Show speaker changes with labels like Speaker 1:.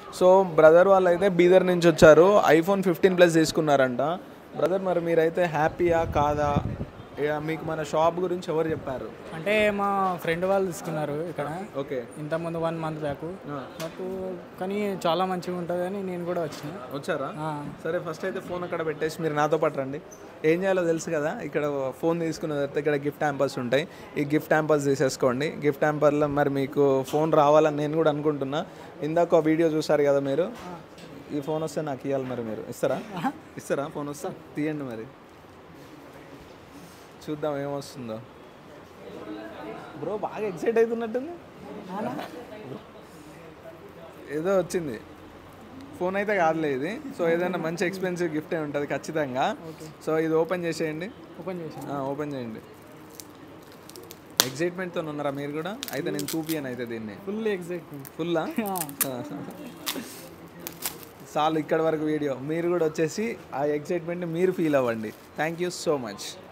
Speaker 1: so brother వాళ్ళు అయితే బీదర్ నుంచి వచ్చారు ఐఫోన్ ఫిఫ్టీన్ ప్లస్ తీసుకున్నారంట బ్రదర్ మరి మీరైతే హ్యాపీయా కాదా ఇక మీకు మన షాప్ గురించి ఎవరు చెప్పారు
Speaker 2: అంటే మా ఫ్రెండ్ వాళ్ళు తీసుకున్నారు ఇక్కడ
Speaker 1: ఓకే
Speaker 2: ఇంతకుముందు వన్ మంత్ బ్యాక్ నాకు కానీ చాలా మంచిగా ఉంటుంది అని నేను కూడా వచ్చిన
Speaker 1: వచ్చారా
Speaker 2: ఆ,
Speaker 1: సరే ఫస్ట్ అయితే ఫోన్ అక్కడ పెట్టేసి మీరు నాతో పాటు రండి ఏం చేయాలో తెలుసు కదా ఇక్కడ ఫోన్ తీసుకున్న తర్వాత ఇక్కడ గిఫ్ట్ హ్యాంపర్స్ ఉంటాయి ఈ గిఫ్ట్ హ్యాంపర్స్ తీసేసుకోండి గిఫ్ట్ హ్యాంపర్లో మరి మీకు ఫోన్ రావాలని నేను కూడా అనుకుంటున్నా ఇందాక ఒక వీడియో చూసారు కదా మీరు ఈ ఫోన్ వస్తే నాకు ఇవ్వాలి మరి మీరు ఇస్తారా ఇస్తారా ఫోన్ వస్తా తీయండి మరి చూద్దాం ఏమొస్తుందో బ్రో బాగా ఎక్సైట్ అవుతున్నట్టుంది ఏదో వచ్చింది ఫోన్ అయితే కాదులే ఇది సో ఏదైనా మంచి ఎక్స్పెన్సివ్ గిఫ్ట్ ఉంటుంది ఖచ్చితంగా సో ఇది ఓపెన్ చేసేయండి
Speaker 2: ఓపెన్ చేసాను
Speaker 1: ఆ, ఓపెన్ చేయండి ఎగ్జైట్మెంట్తో ఉన్నారా మీరు కూడా అయితే నేను చూపియను అయితే దీన్ని
Speaker 2: ఫుల్ ఎగ్జైట్మెంట్
Speaker 1: ఫుల్లా చాలు ఇక్కడ వరకు వీడియో మీరు కూడా వచ్చేసి ఆ ఎగ్జైట్మెంట్ని మీరు ఫీల్ అవ్వండి థ్యాంక్ యూ సో మచ్